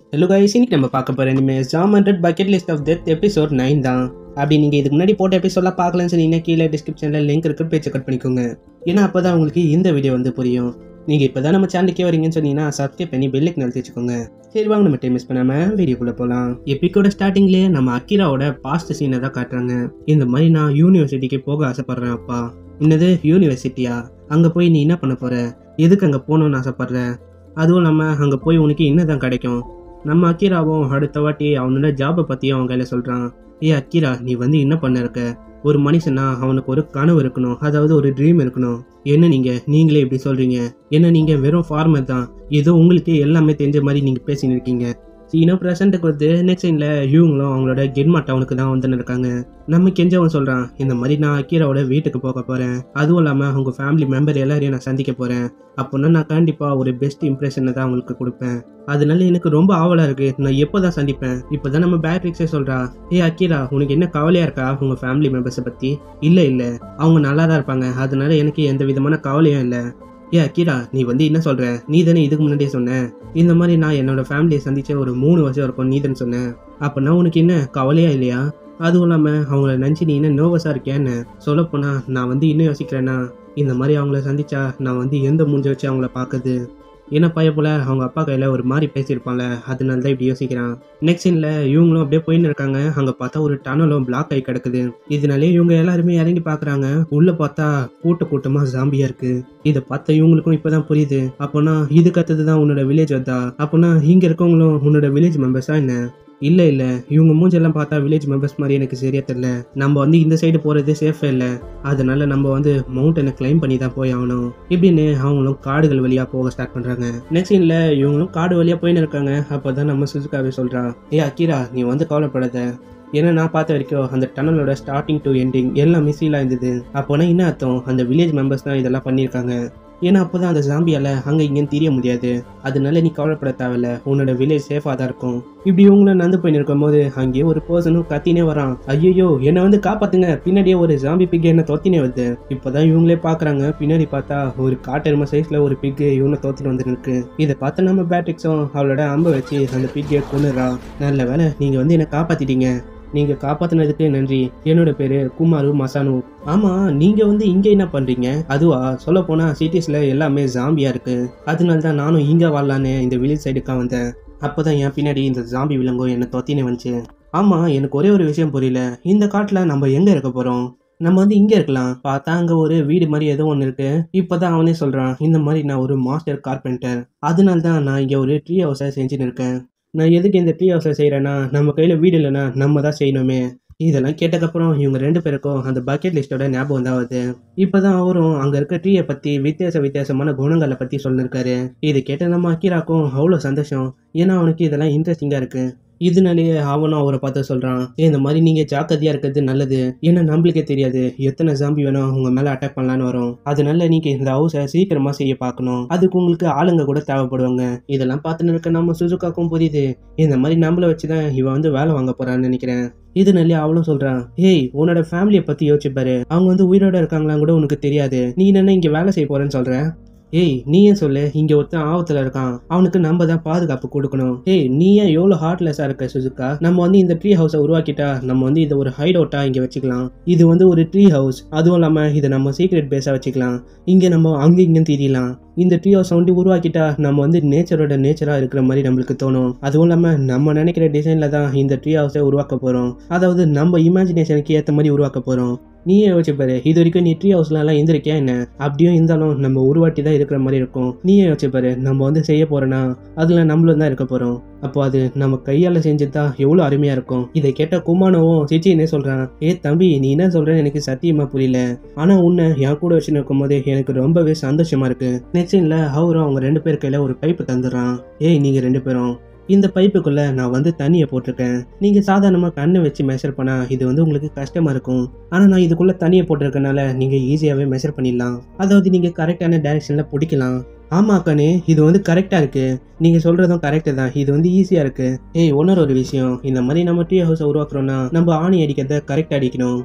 hello guys இன்னைக்கு நம்ம பார்க்க போகிற இனிமே jam hundred bucket list of death episode nine தான் அப்படி நீங்கள் இதுக்கு முன்னாடி போட்ட எபிசோட்லாம் பார்க்கலன்னு சொன்னீங்கன்னா கீழே டிஸ்கிரிப்ஷனில் லிங்க் இருக்கு போய் செக் பண்ணி பண்ணிக்கோங்க ஏன்னா அப்போ தான் உங்களுக்கு இந்த வீடியோ வந்து புரியும் நீங்கள் இப்போ தான் நம்ம சேனலுக்கே வரீங்கன்னு சொன்னீங்கன்னா சப்ஸ்கிரைப் பண்ணி பெல்லுக்கு நிறுத்தி வச்சுக்கோங்க சரி வாங்க நம்ம டைம் மிஸ் பண்ணாமல் வீடியோக்குள்ளே போகலாம் எப்பிக்கோட ஸ்டார்டிங்லேயே நம்ம அக்கிராவோட பாஸ்ட் சீனை தான் காட்டுறாங்க இந்த மாதிரி நான் யூனிவர்சிட்டிக்கு போக ஆசைப்பட்றேன் அப்பா என்னது யூனிவர்சிட்டியா அங்கே போய் நீ என்ன பண்ண போகிற எதுக்கு அங்கே போகணுன்னு ஆசைப்பட்ற அதுவும் இல்லாமல் அங்கே போய் உனக்கு என்னதான் கிடைக்கும் நம்ம அக்கீராவும் அடுத்த வாட்டி அவனோட ஜாபை பற்றியும் அவன் கையில் சொல்கிறான் ஏ அக்கீரா நீ வந்து என்ன பண்ண இருக்க ஒரு மனுஷனா அவனுக்கு ஒரு கனவு இருக்கணும் அதாவது ஒரு ட்ரீம் இருக்கணும் என்ன நீங்கள் நீங்களே இப்படி சொல்கிறீங்க என்ன நீங்கள் வெறும் ஃபார்மர் தான் ஏதோ உங்களுக்கு எல்லாமே தெரிஞ்ச மாதிரி நீங்கள் பேசின்னு இருக்கீங்க இன்னும் ப்ரெசண்ட்டுக்கு வந்து நெக்ஸ்ட் சைனில் இவங்களும் அவங்களோட கென்மா டவுனுக்கு தான் வந்துன்னு இருக்காங்க நம்ம கெஞ்சவன் சொல்கிறான் இந்த மாதிரி நான் அக்கீராவோட வீட்டுக்கு போக போகிறேன் அதுவும் இல்லாமல் அவங்க ஃபேமிலி மெம்பர் எல்லாரையும் நான் சந்திக்க போகிறேன் அப்போனா நான் கண்டிப்பாக ஒரு பெஸ்ட் இம்ப்ரெஷனை தான் அவங்களுக்கு கொடுப்பேன் அதனால எனக்கு ரொம்ப ஆவலாக இருக்குது நான் எப்போ தான் சந்திப்பேன் இப்போ தான் நம்ம பேட்ரிக்ஸே சொல்கிறா ஏ அக்கீரா உனக்கு என்ன கவலையாக இருக்கா உங்கள் ஃபேமிலி மெம்பர்ஸை பற்றி இல்லை இல்லை அவங்க நல்லா தான் இருப்பாங்க அதனால எனக்கு எந்த விதமான கவலையும் இல்லை ஏ அக்கீரா நீ வந்து என்ன சொல்கிற நீ தானே இதுக்கு முன்னாடியே சொன்ன இந்த மாதிரி நான் என்னோட ஃபேமிலியை சந்திச்ச ஒரு மூணு வருஷம் இருக்கும் நீ தானே சொன்ன அப்போனா உனக்கு என்ன கவலையா இல்லையா அதுவும் இல்லாமல் அவங்கள நினச்சி நீ என்ன நர்வஸாக இருக்கியான்னு சொல்லப்போனால் நான் வந்து இன்னும் யோசிக்கிறேன்னா இந்த மாதிரி அவங்கள சந்திச்சா நான் வந்து எந்த மூஞ்ச வச்சு அவங்கள பார்க்குது ஏன்னா பைய போல அவங்க அப்பா கையில் ஒரு மாதிரி பேசியிருப்பான்ல அதனால தான் இப்படி யோசிக்கிறான் நெக்ஸ்ட் சீனில் இவங்களும் அப்படியே போயின்னு இருக்காங்க அங்கே பார்த்தா ஒரு டனலும் பிளாக் ஆகி கிடக்குது இதனாலே இவங்க எல்லாருமே இறங்கி பார்க்குறாங்க உள்ளே பார்த்தா கூட்ட கூட்டமாக ஜாம்பியாக இருக்கு இதை பார்த்த இவங்களுக்கும் இப்போதான் புரியுது அப்போனா இதுக்கு அடுத்தது தான் உன்னோட வில்லேஜ் வந்தா அப்போனா இங்கே இருக்கவங்களும் உன்னோட வில்லேஜ் மெம்பர்ஸா என்ன இல்லை இல்லை இவங்க மூஞ்செல்லாம் பார்த்தா வில்லேஜ் மெம்பர்ஸ் மாதிரி எனக்கு சரியா தெரியல நம்ம வந்து இந்த சைடு போகிறது சேஃபே இல்லை அதனால நம்ம வந்து மவுண்டனை கிளைம் பண்ணி தான் போய் ஆகணும் இப்படின்னு அவங்களும் காடுகள் வழியாக போக ஸ்டார்ட் பண்ணுறாங்க நெக்ஸ்ட் சீனில் இவங்களும் காடு வழியாக போயின்னு இருக்காங்க அப்போ தான் நம்ம சுசுக்காவே சொல்கிறா ஏ அக்கீரா நீ வந்து கவலைப்படாத ஏன்னா நான் பார்த்த வரைக்கும் அந்த டனலோட ஸ்டார்டிங் டு எண்டிங் எல்லாமே சீலாக இருந்தது அப்போனா என்ன அர்த்தம் அந்த வில்லேஜ் மெம்பர்ஸ் தான் இதெல்லாம் பண்ணியிருக்காங்க ஏன்னா அப்போ தான் அந்த ஜாம்பியால் அங்கே இங்கேன்னு தெரிய முடியாது அதனால நீ கவலைப்பட தேவையில்ல உன்னோட வில்லேஜ் சேஃபாக தான் இருக்கும் இப்படி இவங்கள நடந்து போய் இருக்கும்போது அங்கேயே ஒரு பர்சனும் கத்தினே வரான் ஐயோ என்னை வந்து காப்பாத்துங்க பின்னாடியே ஒரு ஜாம்பி பிக் என்ன தொத்தினே வருது இப்போதான் இவங்களே பார்க்குறாங்க பின்னாடி பார்த்தா ஒரு காட்டெருமை சைஸில் ஒரு பிக்கு இவனை தோத்திட்டு வந்துருக்கு இதை பார்த்து நம்ம பேட்ரிக்ஸும் அவளோட அம்பை வச்சு அந்த பிக்கை கொண்டுறா நல்ல வேலை நீங்கள் வந்து என்னை காப்பாற்றிட்டீங்க நீங்கள் காப்பாற்றினதுக்கு நன்றி என்னோட பேர் குமாரு மசானு ஆமாம் நீங்கள் வந்து இங்கே என்ன பண்ணுறீங்க அதுவா சொல்ல போனால் சிட்டிஸில் எல்லாமே ஜாம்பியாக இருக்குது அதனால தான் நானும் இங்கே வரலான்னு இந்த வில்லேஜ் சைடுக்காக வந்தேன் அப்போ தான் என் பின்னாடி இந்த ஜாம்பி விலங்கும் என்னை தொத்தினே வந்துச்சு ஆமாம் எனக்கு ஒரே ஒரு விஷயம் புரியல இந்த காட்டில் நம்ம எங்கே இருக்க போகிறோம் நம்ம வந்து இங்கே இருக்கலாம் பார்த்தா அங்கே ஒரு வீடு மாதிரி ஏதோ ஒன்று இருக்கு இப்போதான் அவனே சொல்கிறான் இந்த மாதிரி நான் ஒரு மாஸ்டர் கார்பெண்டர் அதனால தான் நான் இங்கே ஒரு ட்ரீ ஹவுஸை செஞ்சுன்னு இருக்கேன் நான் எதுக்கு இந்த ட்ரீ ஹவுஸை செய்கிறேன்னா நம்ம கையில் வீடு இல்லைன்னா நம்ம தான் செய்யணுமே இதெல்லாம் கேட்டக்கப்புறம் இவங்க ரெண்டு பேருக்கும் அந்த பக்கெட் லிஸ்ட்டோட ஞாபகம் தான் வருது இப்போதான் அவரும் அங்கே இருக்க ட்ரீயை பற்றி வித்தியாச வித்தியாசமான குணங்களை பற்றி சொல்லியிருக்காரு இது கேட்ட நம்ம அக்கிராக்கும் அவ்வளோ சந்தோஷம் ஏன்னா அவனுக்கு இதெல்லாம் இன்ட்ரெஸ்டிங்காக இருக்கு இதனாலேயே அவனும் அவரை பார்த்து சொல்கிறான் இந்த மாதிரி நீங்கள் ஜாக்கிரதையாக இருக்கிறது நல்லது ஏன்னா நம்மளுக்கே தெரியாது எத்தனை ஜாம்பி வேணும் உங்கள் மேலே அட்டாக் பண்ணலான்னு வரும் அதனால நீங்கள் இந்த ஹவுஸை சீக்கிரமாக செய்ய பார்க்கணும் அதுக்கு உங்களுக்கு ஆளுங்க கூட தேவைப்படுவாங்க இதெல்லாம் பார்த்துன்னு இருக்க நம்ம சுசுக்காக்கும் புரியுது இந்த மாதிரி நம்மளை வச்சு தான் இவன் வந்து வேலை வாங்க போகிறான்னு நினைக்கிறேன் இதனாலே அவளும் சொல்றான் ஏய் உன்னோட ஃபேமிலியை பற்றி யோசிச்சு பாரு அவங்க வந்து உயிரோட இருக்காங்களான்னு கூட உனக்கு தெரியாது நீ என்ன இங்கே வேலை செய்ய போறேன்னு சொல்ற ஏய் நீ ஏன் சொல்லு இங்க ஒருத்தன் ஆபத்துல இருக்கான் அவனுக்கு நம்ம தான் பாதுகாப்பு கொடுக்கணும் ஏய் நீ ஏன் எவ்வளோ ஹார்ட்லெஸ்ஸா இருக்க சுசுக்கா நம்ம வந்து இந்த ட்ரீ ஹவுஸை உருவாக்கிட்டா நம்ம வந்து இதை ஒரு ஹைட் அவுட்டா இங்க வச்சுக்கலாம் இது வந்து ஒரு ட்ரீ ஹவுஸ் அதுவும் இல்லாம இதை நம்ம சீக்ரெட் பேஸா வச்சுக்கலாம் இங்க நம்ம அங்க இங்க தெரியலாம் இந்த ட்ரீ ஹவுஸ் வந்து உருவாக்கிட்டா நம்ம வந்து நேச்சரோட நேச்சரா இருக்கிற மாதிரி நம்மளுக்கு தோணும் அதுவும் இல்லாம நம்ம நினைக்கிற டிசைன்ல தான் இந்த ட்ரீ ஹவுஸை உருவாக்க போறோம் அதாவது நம்ம இமேஜினேஷனுக்கு ஏற்ற மாதிரி உருவாக்க போறோம் நீயே யோசிச்சு பாரு இது வரைக்கும் நீ ட்ரீ ஹவுஸ்ல எல்லாம் இருந்திருக்கியா என்ன அப்படியும் இருந்தாலும் நம்ம உருவாட்டி தான் இருக்கிற மாதிரி இருக்கும் நீயே யோசிச்சு பாரு நம்ம வந்து செய்ய போறோம்னா அதுல நம்மளும் தான் இருக்க போறோம் அப்போ அது நம்ம கையால செஞ்சதா எவ்வளவு அருமையா இருக்கும் இதை கேட்ட குமானவும் சிச்சின்னே சொல்றான் ஏ தம்பி நீ என்ன சொல்றேன்னு எனக்கு சத்தியமா புரியல ஆனா உன்னை என் கூட வச்சுன்னு இருக்கும்போது எனக்கு ரொம்பவே சந்தோஷமா இருக்கு நெக்ஸ்ட் சீன்ல அவரும் அவங்க ரெண்டு பேர் கையில ஒரு பைப்பு தந்துடுறான் ஏய் நீங்க ரெண்டு பேரும் இந்த பைப்புக்குள்ள நான் வந்து தண்ணியை போட்டிருக்கேன் நீங்க சாதாரணமா கண்ணை வச்சு மெஷர் பண்ணா இது வந்து உங்களுக்கு கஷ்டமா இருக்கும் ஆனா நான் இதுக்குள்ள தண்ணியை போட்டிருக்கனால நீங்க ஈஸியாவே மெஷர் பண்ணிடலாம் அதாவது நீங்க கரெக்டான டைரக்ஷன்ல பிடிக்கலாம் ஆமா அக்கானே இது வந்து கரெக்டா இருக்கு நீங்க சொல்றதும் கரெக்டு தான் இது வந்து ஈஸியா இருக்கு ஏய் ஒன்னொரு ஒரு விஷயம் இந்த மாதிரி நம்ம ட்ரீ ஹவுஸை உருவாக்குறோம்னா நம்ம ஆணி அடிக்கிறத கரெக்டா அடிக்கணும்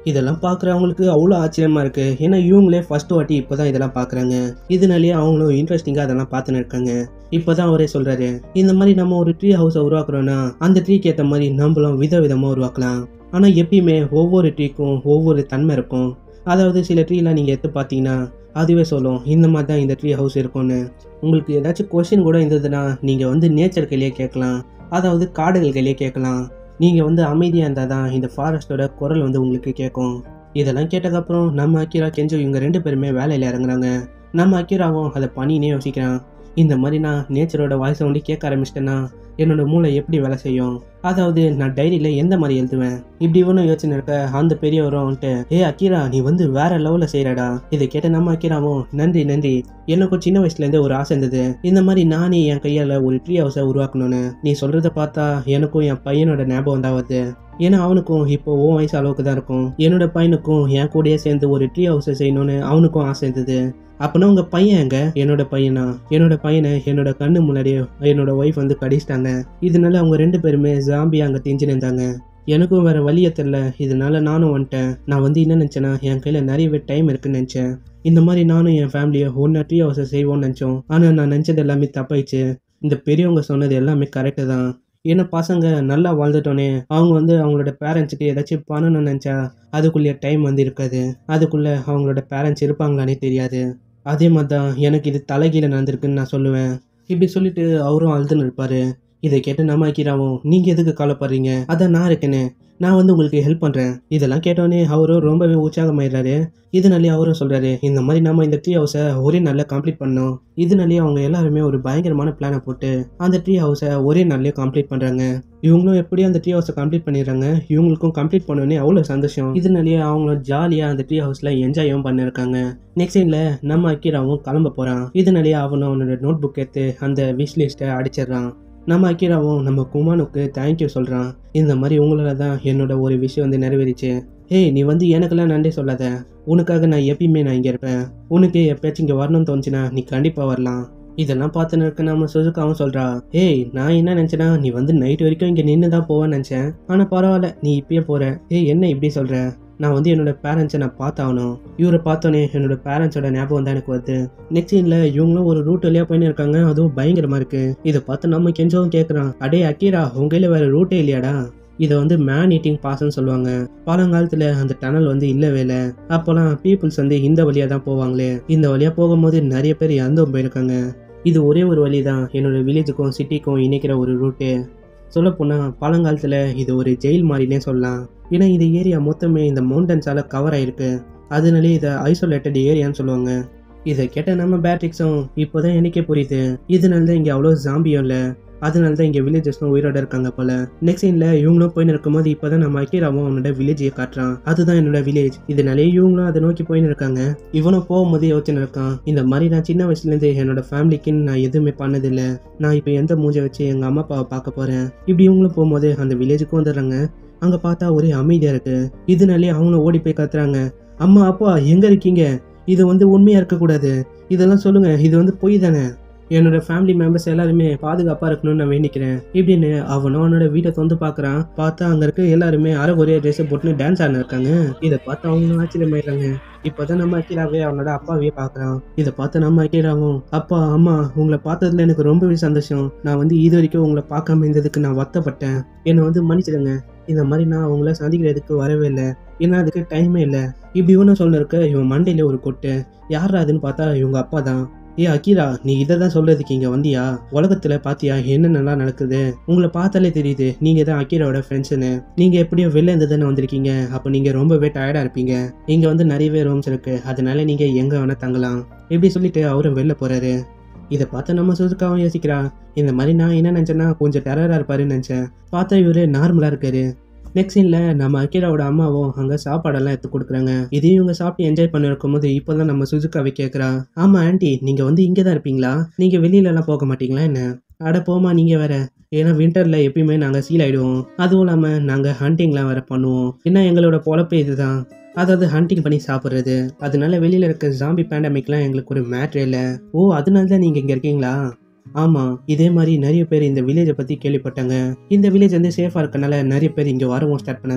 இதெல்லாம் பார்க்குறவங்களுக்கு அவ்வளோ ஆச்சரியமா இருக்கு ஏன்னா இவங்களே ஃபர்ஸ்ட் வாட்டி இப்போதான் இதெல்லாம் பார்க்குறாங்க இதனாலேயே அவங்களும் இன்ட்ரெஸ்டிங்காக அதெல்லாம் பார்த்துன்னு இருக்காங்க இப்போதான் அவரே சொல்றாரு இந்த மாதிரி நம்ம ஒரு ட்ரீ ஹவுஸை உருவாக்குறோம்னா அந்த ட்ரீக்கு ஏற்ற மாதிரி நம்மளும் வித விதமாக உருவாக்கலாம் ஆனால் எப்பயுமே ஒவ்வொரு ட்ரீக்கும் ஒவ்வொரு தன்மை இருக்கும் அதாவது சில ட்ரீலாம் நீங்கள் எடுத்து பார்த்தீங்கன்னா அதுவே சொல்லும் இந்த மாதிரி தான் இந்த ட்ரீ ஹவுஸ் இருக்கும்னு உங்களுக்கு ஏதாச்சும் கொஷின் கூட இருந்ததுன்னா நீங்கள் வந்து நேச்சர் கையிலே கேட்கலாம் அதாவது காடுகள் கையிலே கேட்கலாம் நீங்கள் வந்து அமைதியாக இருந்தால் தான் இந்த ஃபாரஸ்ட்டோட குரல் வந்து உங்களுக்கு கேட்கும் இதெல்லாம் கேட்டதுக்கப்புறம் நம்ம அக்கீரா கெஞ்சோ இவங்க ரெண்டு பேருமே வேலையில் இறங்குறாங்க நம்ம அக்கீராவும் அதை பண்ணினே யோசிக்கிறான் இந்த மாதிரி நான் நேச்சரோட வாய்ஸை வந்து கேட்க ஆரம்பிச்சிட்டேன்னா என்னோட மூளை எப்படி வேலை செய்யும் அதாவது நான் டைரியில் எந்த மாதிரி எழுதுவேன் இப்படி ஒன்றும் யோசனை இருக்க அந்த பெரியவரும் வந்துட்டு ஏ அக்கீரா நீ வந்து வேற லெவலில் செய்கிறடா இதை கேட்ட நம்ம அக்கீராவும் நன்றி நன்றி எனக்கும் சின்ன வயசுலேருந்தே ஒரு ஆசை இருந்தது இந்த மாதிரி நானே என் கையால் ஒரு ட்ரீ ஹவுஸை உருவாக்கணும்னு நீ சொல்கிறத பார்த்தா எனக்கும் என் பையனோட ஞாபகம் தான் வருது ஏன்னா அவனுக்கும் இப்போ உன் வயசு அளவுக்கு தான் இருக்கும் என்னோட பையனுக்கும் என் கூடயே சேர்ந்து ஒரு ட்ரீ ஹவுஸை செய்யணும்னு அவனுக்கும் ஆசை இருந்தது அப்போனா உங்கள் பையன் எங்க என்னோட பையனா என்னோட பையனை என்னோட கண்ணு முன்னாடியே என்னோட ஒய்ஃப் வந்து கடிச்சிட்டாங்க இதனால அவங்க ரெண்டு பேருமே ஜாம்பி அங்கே திஞ்சு நின்றாங்க எனக்கும் வேற வழியே தெரில இதனால நானும் வந்துட்டேன் நான் வந்து என்ன நினச்சேன்னா என் கையில் நிறையவே டைம் இருக்குன்னு நினச்சேன் இந்த மாதிரி நானும் என் ஃபேமிலியை ஒன்றா ட்ரீ ஹவுஸை செய்வோம்னு நினச்சோம் ஆனால் நான் நினச்சது எல்லாமே தப்பாயிடுச்சு இந்த பெரியவங்க சொன்னது எல்லாமே கரெக்டு தான் ஏன்னா பசங்க நல்லா வாழ்ந்துட்டோன்னே அவங்க வந்து அவங்களோட பேரண்ட்ஸுக்கு ஏதாச்சும் பண்ணணும்னு நினச்சா அதுக்குள்ளேயே டைம் வந்து இருக்காது அதுக்குள்ளே அவங்களோட பேரண்ட்ஸ் இருப்பாங்களானே தெரியாது அதே மாதிரி தான் எனக்கு இது தலைகீழ நடந்திருக்குன்னு நான் சொல்லுவேன் இப்படி சொல்லிட்டு அவரும் அழுதுன்னு இருப்பாரு இதை கேட்டு நம்ம அக்கீராவும் நீங்கள் எதுக்கு கவலைப்படுறீங்க அதான் நான் இருக்கேனே நான் வந்து உங்களுக்கு ஹெல்ப் பண்ணுறேன் இதெல்லாம் கேட்டோன்னே அவரும் ரொம்பவே உற்சாகமாயிடுறாரு இதனாலே அவரும் சொல்கிறாரு இந்த மாதிரி நம்ம இந்த ட்ரீ ஹவுஸை ஒரே நாளில் கம்ப்ளீட் பண்ணோம் இதனாலேயே அவங்க எல்லாருமே ஒரு பயங்கரமான பிளானை போட்டு அந்த ட்ரீ ஹவுஸை ஒரே நாள்லேயே கம்ப்ளீட் பண்ணுறாங்க இவங்களும் எப்படியும் அந்த ட்ரீ ஹவுஸை கம்ப்ளீட் பண்ணிடுறாங்க இவங்களுக்கும் கம்ப்ளீட் பண்ணோடனே அவ்வளோ சந்தோஷம் இதனாலேயே அவங்களும் ஜாலியாக அந்த ட்ரீ ஹவுஸில் என்ஜாயும் பண்ணியிருக்காங்க நெக்ஸ்ட் சைனில் நம்ம அக்கீராவும் கிளம்ப போகிறான் இதனாலேயே அவனும் அவனோட நோட் புக் எடுத்து அந்த விஷ் லிஸ்ட்டை அடிச்சிடுறான் நம்ம அக்கீராவும் நம்ம குமானுக்கு தேங்க்யூ சொல்கிறான் இந்த மாதிரி உங்களால தான் என்னோட ஒரு விஷயம் வந்து நிறைவேறிச்சு ஏய் நீ வந்து எனக்கெல்லாம் நன்றி சொல்லாத உனக்காக நான் எப்பயுமே நான் இங்கே இருப்பேன் உனக்கு எப்பயாச்சும் இங்கே வரணும்னு தோணுச்சுன்னா நீ கண்டிப்பாக வரலாம் இதெல்லாம் பார்த்து இருக்க நம்ம சுசுக்காவும் சொல்கிறா ஏய் நான் என்ன நினச்சேன்னா நீ வந்து நைட் வரைக்கும் இங்கே நின்று தான் போவேன்னு நினச்சேன் ஆனால் பரவாயில்ல நீ இப்பயே போகிற ஏய் என்ன இப்படி சொல்கிற நான் வந்து என்னோட பேரண்ட்ஸை நான் பார்த்தாகணும் இவரை பார்த்தோன்னே என்னோட பேரண்ட்ஸோட ஞாபகம் தான் எனக்கு வருது நெக்ஸ்ட் சீனில் இவங்களும் ஒரு ரூட் வழியாக போயின்னு இருக்காங்க அதுவும் பயங்கரமாக இருக்கு இதை பார்த்து நம்ம கெஞ்சவும் கேட்குறான் அடே அக்கீரா உங்கையில் வேற ரூட்டே இல்லையாடா இதை வந்து மேன் ஈட்டிங் பாஸ்ன்னு சொல்லுவாங்க பழங்காலத்தில் அந்த டனல் வந்து இல்லவே இல்லை அப்போலாம் பீப்புள்ஸ் வந்து இந்த வழியாக தான் போவாங்களே இந்த வழியாக போகும்போது நிறைய பேர் இறந்தும் போயிருக்காங்க இது ஒரே ஒரு வழி தான் என்னோட வில்லேஜுக்கும் சிட்டிக்கும் இணைக்கிற ஒரு ரூட்டு சொல்லப்போனால் பழங்காலத்தில் இது ஒரு ஜெயில் மாதிரினே சொல்லலாம் ஏன்னா இந்த ஏரியா மொத்தமே இந்த மவுண்டன்ஸால் கவர் ஆயிருக்கு அதனாலே இதை ஐசோலேட்டட் ஏரியான்னு சொல்லுவாங்க இதை கேட்ட நம்ம பேட்ரிக்ஸும் இப்போதான் எனக்கே புரியுது இதனால தான் இங்கே அவ்வளோ ஜாம்பியும் இல்லை அதனால தான் இங்கே வில்லேஜஸ்லாம் உயிரோட இருக்காங்க போல நெக்ஸ்ட் சீனில் இவங்களும் போயின்னு இருக்கும்போது இப்போ தான் நம்ம அக்கீராவும் அவனோட வில்லேஜையே காட்டுறான் அதுதான் என்னோட வில்லேஜ் இதனாலே இவங்களும் அதை நோக்கி போயின்னு இருக்காங்க இவனும் போகும்போது யோசனை இருக்கான் இந்த மாதிரி நான் சின்ன வயசுலேருந்து என்னோட ஃபேமிலிக்குன்னு நான் எதுவுமே பண்ணதில்லை நான் இப்போ எந்த மூஞ்சை வச்சு எங்கள் அம்மா அப்பாவை பார்க்க போகிறேன் இப்படி இவங்களும் போகும்போது அந்த வில்லேஜுக்கும் வந்துடுறாங்க அங்கே பார்த்தா ஒரே அமைதியாக இருக்கு இதனாலே அவங்களும் ஓடி போய் கத்துறாங்க அம்மா அப்பா எங்கே இருக்கீங்க இது வந்து உண்மையாக இருக்கக்கூடாது இதெல்லாம் சொல்லுங்க இது வந்து பொய் தானே என்னோட ஃபேமிலி மெம்பர்ஸ் எல்லாருமே பாதுகாப்பாக இருக்கணும்னு நான் வேண்டிக்கிறேன் இப்படின்னு அவனும் அவனோட வீட்டை வந்து பார்க்குறான் பார்த்தா அங்கே இருக்க எல்லாருமே அரை ஒரே ட்ரெஸ்ஸை போட்டுன்னு டான்ஸ் ஆடினு இருக்காங்க இதை பார்த்து அவங்களும் ஆச்சரியமாயிடுறாங்க இப்போதான் நம்ம அக்கீராவே அவனோட அப்பாவே பார்க்குறான் இதை பார்த்து நம்ம அக்கீராவும் அப்பா அம்மா உங்களை பார்த்ததுல எனக்கு ரொம்பவே சந்தோஷம் நான் வந்து இது வரைக்கும் உங்களை பார்க்காம இருந்ததுக்கு நான் வருத்தப்பட்டேன் என்னை வந்து மன்னிச்சிடுங்க இந்த மாதிரி நான் உங்களை சந்திக்கிறதுக்கு வரவே இல்லை ஏன்னா அதுக்கு டைமே இல்லை இப்படி ஒன்று சொல்ல இருக்க இவன் மண்டையில ஒரு கொட்டு யாரா அதுன்னு பார்த்தா இவங்க அப்பா தான் ஏ அக்கீரா நீ இதை தான் சொல்றதுக்கு இங்கே வந்தியா உலகத்தில் பாத்தியா என்னென்னலாம் நடக்குது உங்களை பார்த்தாலே தெரியுது நீங்கள் தான் அக்கீராவோட ஃப்ரெண்ட்ஸுன்னு நீங்கள் எப்படியோ வெளில இருந்து தானே வந்திருக்கீங்க அப்போ நீங்கள் ரொம்பவே டயர்டாக இருப்பீங்க இங்கே வந்து நிறையவே ரூம்ஸ் இருக்கு அதனால நீங்கள் எங்கே வேணால் தங்கலாம் இப்படி சொல்லிட்டு அவரும் வெளில போறாரு இதை பார்த்து நம்ம சுதுக்காவும் யோசிக்கிறா இந்த மாதிரி நான் என்ன நினச்சேன்னா கொஞ்சம் டெரராக இருப்பாருன்னு நினச்சேன் பார்த்தா இவரு நார்மலாக இருக்காரு நெக்ஸ்ட் சீனில் நம்ம அக்கீராவோட அம்மாவும் அங்கே சாப்பாடெல்லாம் எடுத்து கொடுக்குறாங்க இதையும் இவங்க சாப்பிட்டு என்ஜாய் பண்ணிருக்கும் போது இப்போ தான் நம்ம சுஜுக்காவை கேட்குறா ஆமாம் ஆண்டி நீங்கள் வந்து இங்கே தான் இருப்பீங்களா நீங்கள் வெளியிலலாம் போக மாட்டீங்களா என்ன அட போமா நீங்கள் வேற ஏன்னா வின்டரில் எப்பயுமே நாங்கள் சீல் ஆகிடுவோம் அதுவும் இல்லாமல் நாங்கள் ஹண்டிங்லாம் வேற பண்ணுவோம் ஏன்னா எங்களோட பொழப்பே இதுதான் அதாவது ஹண்டிங் பண்ணி சாப்பிட்றது அதனால வெளியில் இருக்க ஜாம்பி பேண்டமிக்லாம் எங்களுக்கு ஒரு மேட்ரே இல்லை ஓ அதனால தான் நீங்கள் இங்கே இருக்கீங்களா ஆமாம் இதே மாதிரி நிறைய பேர் இந்த வில்லேஜை பற்றி கேள்விப்பட்டாங்க இந்த வில்லேஜ் வந்து சேஃபாக இருக்கனால நிறைய பேர் இங்கே வரவும் ஸ்டார்ட் பண்ணாங்க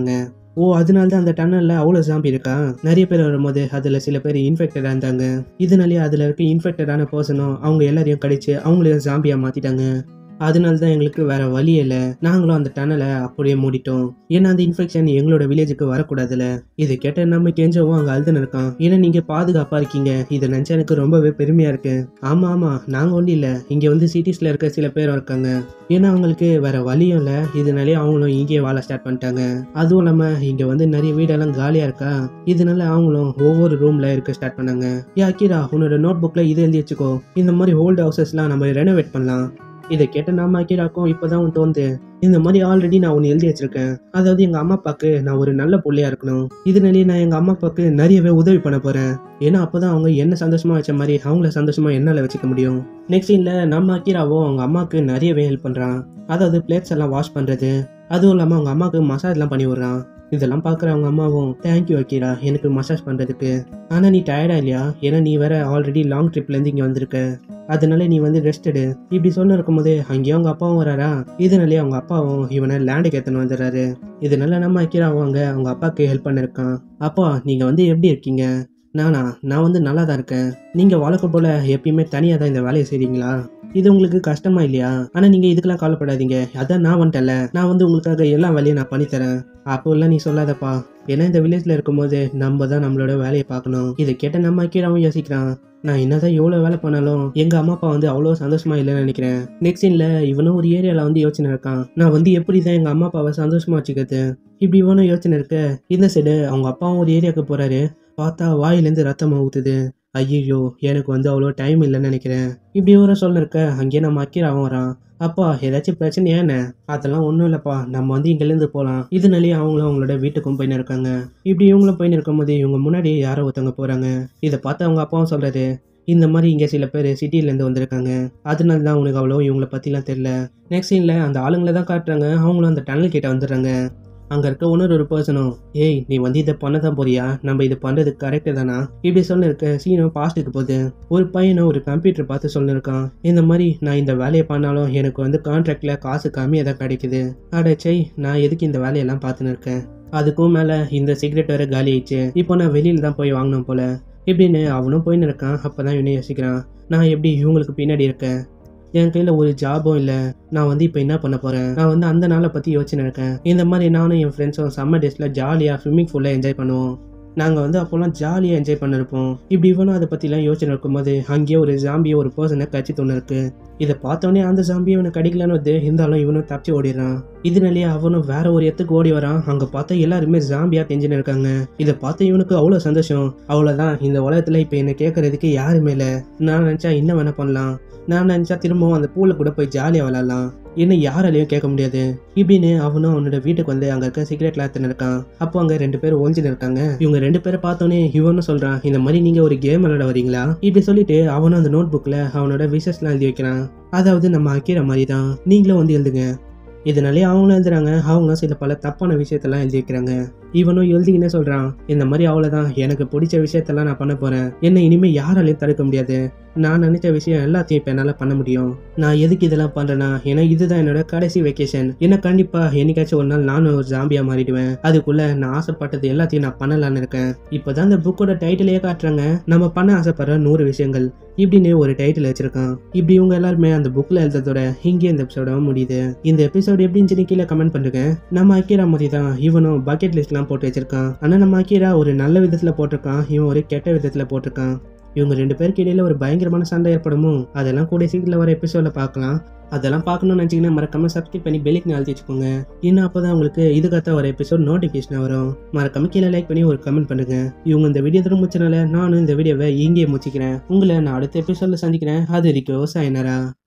ஓ அதனால தான் அந்த டன்னல்ல அவ்வளோ ஜாம்பி இருக்கா நிறைய பேர் வரும்போது அதில் சில பேர் இன்ஃபெக்டடாக இருந்தாங்க இதனாலேயே அதில் இருக்க இன்ஃபெக்டடான பர்சனும் அவங்க எல்லாரையும் கடிச்சு அவங்களையும் ஜாம்பியாக மாற்றிட்டாங்க அதனால தான் எங்களுக்கு வேற வழி இல்லை நாங்களும் அந்த டனலை அப்படியே மூடிட்டோம் ஏன்னா அந்த இன்ஃபெக்ஷன் எங்களோட வில்லேஜுக்கு வரக்கூடாதுல இதை கேட்ட நம்ம கெஞ்சவும் அங்கே அழுதுன்னு இருக்கான் ஏன்னா நீங்க பாதுகாப்பா இருக்கீங்க இதை நினைச்சா எனக்கு ரொம்பவே பெருமையா இருக்கு ஆமா ஆமா நாங்க ஒன்றும் இல்லை இங்க வந்து சிட்டிஸ்ல இருக்க சில பேர் இருக்காங்க ஏன்னா அவங்களுக்கு வேற வழியும் இல்லை இதனாலே அவங்களும் இங்கேயே வாழ ஸ்டார்ட் பண்ணிட்டாங்க அதுவும் இல்லாம இங்க வந்து நிறைய வீடெல்லாம் காலியா இருக்கா இதனால அவங்களும் ஒவ்வொரு ரூம்ல இருக்க ஸ்டார்ட் பண்ணாங்க ஏ அக்கீரா உன்னோட நோட் புக்ல இதை எழுதி வச்சுக்கோ இந்த மாதிரி ஓல்டு ஹவுசஸ்லாம் நம்ம ரெனோவேட் பண்ணலாம் இதை கேட்ட நாம அக்கீராக்கும் இப்போதான் உன் தோணுது இந்த மாதிரி ஆல்ரெடி நான் ஒன்று எழுதி வச்சிருக்கேன் அதாவது எங்க அம்மா அப்பாவுக்கு நான் ஒரு நல்ல பிள்ளையா இருக்கணும் இதனாலேயே நான் எங்க அம்மா அப்பாவுக்கு நிறையவே உதவி பண்ண போறேன் ஏன்னா அப்பதான் அவங்க என்ன சந்தோஷமா வச்ச மாதிரி அவங்கள சந்தோஷமா என்னால வச்சுக்க முடியும் நெக்ஸ்ட் சீன்ல நம்ம அக்கீராவோ அவங்க அம்மாவுக்கு நிறையவே ஹெல்ப் பண்றான் அதாவது பிளேட்ஸ் எல்லாம் வாஷ் பண்றது அதுவும் இல்லாம அவங்க அம்மாவுக்கு மசாஜ்லாம் பண்ணி விடுறான் இதெல்லாம் பார்க்குற அவங்க அம்மாவும் தேங்க்யூ அக்கீரா எனக்கு மசாஜ் பண்ணுறதுக்கு ஆனால் நீ டயர்டா இல்லையா ஏன்னா நீ வேற ஆல்ரெடி லாங் ட்ரிப்லேருந்து இங்கே வந்திருக்க அதனால நீ வந்து ரெஸ்ட் எடு இப்படி சொன்ன இருக்கும்போது அங்கேயும் அவங்க அப்பாவும் வராரா இதனாலே அவங்க அப்பாவும் இவனை லேண்டுக்கு ஏத்தணும் வந்துடுறாரு இதனால நம்ம அக்கீராவும் அங்கே அவங்க அப்பாவுக்கு ஹெல்ப் பண்ணிருக்கான் அப்பா நீங்கள் வந்து எப்படி இருக்கீங்க நானா நான் வந்து நல்லா தான் இருக்கேன் நீங்கள் வழக்கம் போல் எப்பயுமே தனியாக தான் இந்த வேலையை செய்றீங்களா இது உங்களுக்கு கஷ்டமா இல்லையா ஆனா நீங்க இதுக்கெல்லாம் கவலைப்படாதீங்க அதான் நான் வந்துட்டல நான் வந்து உங்களுக்காக எல்லா வேலையும் நான் பண்ணித்தரேன் அப்போ எல்லாம் நீ சொல்லாதப்பா ஏன்னா இந்த வில்லேஜ்ல இருக்கும்போது நம்ம தான் நம்மளோட வேலையை பார்க்கணும் இதை கேட்ட நம்ம கீழாவும் யோசிக்கிறான் நான் என்னதான் எவ்வளோ வேலை பண்ணாலும் எங்க அம்மா அப்பா வந்து அவ்வளோ சந்தோஷமா இல்லைன்னு நினைக்கிறேன் நெக்ஸ்ட் சீன்ல இவனும் ஒரு ஏரியால வந்து யோசனை இருக்கான் நான் வந்து எப்படி தான் எங்க அம்மா அப்பாவை சந்தோஷமா வச்சுக்கிறது இப்படி இவனும் யோசனை இருக்க இந்த சைடு அவங்க அப்பாவும் ஒரு ஏரியாவுக்கு போறாரு பார்த்தா வாயிலேருந்து ரத்தமா ஊத்துது ஐயோ எனக்கு வந்து அவ்வளோ டைம் இல்லைன்னு நினைக்கிறேன் இப்படி ஒரு சொல்ல இருக்க அங்கேயே நம்ம அக்கீராவும் வரான் அப்பா ஏதாச்சும் பிரச்சனையா என்ன அதெல்லாம் ஒன்றும் இல்லைப்பா நம்ம வந்து இங்கேருந்து போகலாம் இதனாலேயே அவங்களும் அவங்களோட வீட்டுக்கும் போயின்னு இருக்காங்க இப்படி இவங்களும் போயின்னு இருக்கும்போது இவங்க முன்னாடி யாரோ ஒருத்தவங்க போகிறாங்க இதை பார்த்து அவங்க அப்பாவும் சொல்கிறாரு இந்த மாதிரி இங்கே சில பேர் சிட்டிலேருந்து வந்திருக்காங்க அதனால தான் உனக்கு அவ்வளோ இவங்கள பற்றிலாம் தெரில நெக்ஸ்ட் சீனில் அந்த ஆளுங்களை தான் காட்டுறாங்க அவங்களும் அந்த டனல் கிட்ட வந்துடுறாங்க அங்கே இருக்க இன்னொரு ஒரு பர்சனும் ஏய் நீ வந்து இதை பண்ண தான் போறியா நம்ம இது பண்ணுறது கரெக்டு தானா இப்படி சொல்லிருக்க சீனும் பாஸ்ட்டுக்கு போகுது ஒரு பையனும் ஒரு கம்ப்யூட்டர் பார்த்து சொல்லியிருக்கான் இந்த மாதிரி நான் இந்த வேலையை பண்ணாலும் எனக்கு வந்து கான்ட்ராக்டில் காசு கம்மியாக தான் கிடைக்குது அட சை நான் எதுக்கு இந்த வேலையெல்லாம் பார்த்துன்னு இருக்கேன் அதுக்கும் மேலே இந்த சிகரெட் வேற காலி ஆயிடுச்சு இப்போ நான் வெளியில் தான் போய் வாங்கணும் போல இப்படின்னு அவனும் போயின்னு இருக்கான் அப்போ தான் இவனே யோசிக்கிறான் நான் எப்படி இவங்களுக்கு பின்னாடி இருக்கேன் என் கையில் ஒரு ஜாபும் இல்லை நான் வந்து இப்போ என்ன பண்ண போகிறேன் நான் வந்து அந்த நாளை பற்றி யோசிச்சுன்னு இருக்கேன் இந்த மாதிரி நானும் என் ஃப்ரெண்ட்ஸும் சம்மர் டேஸில் ஜாலியாக ஸ்விம்மிங் ஃபுல்லாக என்ஜாய் பண்ணுவோம் நாங்கள் வந்து அப்போல்லாம் ஜாலியாக என்ஜாய் பண்ணிருப்போம் இப்படி இவனும் அதை பற்றிலாம் யோசனை இருக்கும்போது அங்கேயே ஒரு ஜாம்பியை ஒரு பர்சனை கட்சி தோணு இருக்கு இதை பார்த்தோன்னே அந்த ஜாம்பியை இவனை கடிக்கலான்னு வந்து இருந்தாலும் இவனும் தப்பிச்சு ஓடிடுறான் இதனாலேயே அவனும் வேற ஒரு இடத்துக்கு ஓடி வரான் அங்கே பார்த்தா எல்லாருமே ஜாம்பியாக தெரிஞ்சுன்னு இருக்காங்க இதை பார்த்து இவனுக்கு அவ்வளோ சந்தோஷம் அவ்வளோதான் இந்த உலகத்தில் இப்போ என்னை கேட்கறதுக்கு யாருமே இல்லை நான் நினச்சா என்ன வேணா பண்ணலாம் நான் நினச்சா திரும்பவும் அந்த பூவில் கூட போய் ஜாலியாக விளாட்லாம் என்ன யாராலையும் கேட்க முடியாது இப்படின்னு அவனும் அவனோட வீட்டுக்கு வந்து அங்க இருக்க சிகரெட்ல எடுத்துன்னு இருக்கான் அப்போ அங்க ரெண்டு பேரும் ஒழிஞ்சுன்னு இருக்காங்க இவங்க ரெண்டு பேரை பார்த்தோன்னே இவனும் சொல்றான் இந்த மாதிரி நீங்க ஒரு கேம் விளையாட வரீங்களா இப்படி சொல்லிட்டு அவனும் அந்த நோட் புக்ல அவனோட விஷஸ்லாம் எழுதி வைக்கிறான் அதாவது நம்ம அக்கிற மாதிரி தான் நீங்களும் வந்து எழுதுங்க இதனாலே அவங்களும் எழுதுறாங்க அவங்க சில பல தப்பான விஷயத்தெல்லாம் எழுதி வைக்கிறாங்க இவனும் எழுதிக்கினே சொல்றான் இந்த மாதிரி அவ்வளவுதான் எனக்கு பிடிச்ச விஷயத்தெல்லாம் நான் பண்ண போறேன் என்ன இனிமே யாராலையும் தடுக்க முடியாது நான் நினைச்ச விஷயம் எல்லாத்தையும் இப்போ என்னால் பண்ண முடியும் நான் எதுக்கு இதெல்லாம் பண்ணுறேன்னா ஏன்னா இதுதான் என்னோட கடைசி வெக்கேஷன் ஏன்னா கண்டிப்பாக என்னைக்காச்சும் ஒரு நாள் நானும் ஒரு ஜாம்பியாக மாறிடுவேன் அதுக்குள்ள நான் ஆசைப்பட்டது எல்லாத்தையும் நான் பண்ணலான்னு இருக்கேன் இப்போதான் இந்த புக்கோட டைட்டிலே காட்டுறாங்க நம்ம பண்ண ஆசைப்படுற நூறு விஷயங்கள் இப்படின்னு ஒரு டைட்டில் வச்சிருக்கான் இப்படி இவங்க எல்லாருமே அந்த புக்கில் எழுதுறதோட இங்கே இந்த எபிசோட முடியுது இந்த எபிசோடு எப்படின்னு சொல்லி கீழே கமெண்ட் பண்ணுங்க நம்ம அக்கீரா மாதிரி தான் இவனும் பக்கெட் லிஸ்ட்லாம் போட்டு வச்சிருக்கான் ஆனால் நம்ம அக்கீரா ஒரு நல்ல விதத்தில் போட்டிருக்கான் இவன் ஒரு கெட்ட விதத்தில் போட்டிருக்கான் இவங்க ரெண்டு பேருக்கு இடையில ஒரு பயங்கரமான சண்டை ஏற்படுமோ அதெல்லாம் கூட சீக்கிரம் வர எபிசோட பார்க்கலாம் அதெல்லாம் பார்க்கணும்னு நினச்சிங்கன்னா மறக்காம சப்ஸ்கிரைப் பண்ணி பெல்லுக்கு அழுத்தி வச்சுக்கோங்க இன்னும் அப்போ தான் உங்களுக்கு இதுக்காக வர எபிசோட் நோட்டிஃபிகேஷன் வரும் மறக்காம கீழே லைக் பண்ணி ஒரு கமெண்ட் பண்ணுங்க இவங்க இந்த வீடியோ தர முடிச்சனால நானும் இந்த வீடியோவை இங்கேயே முடிச்சுக்கிறேன் உங்களை நான் அடுத்த எபிசோட்ல சந்திக்கிறேன் அது வரைக்கும் சாயனரா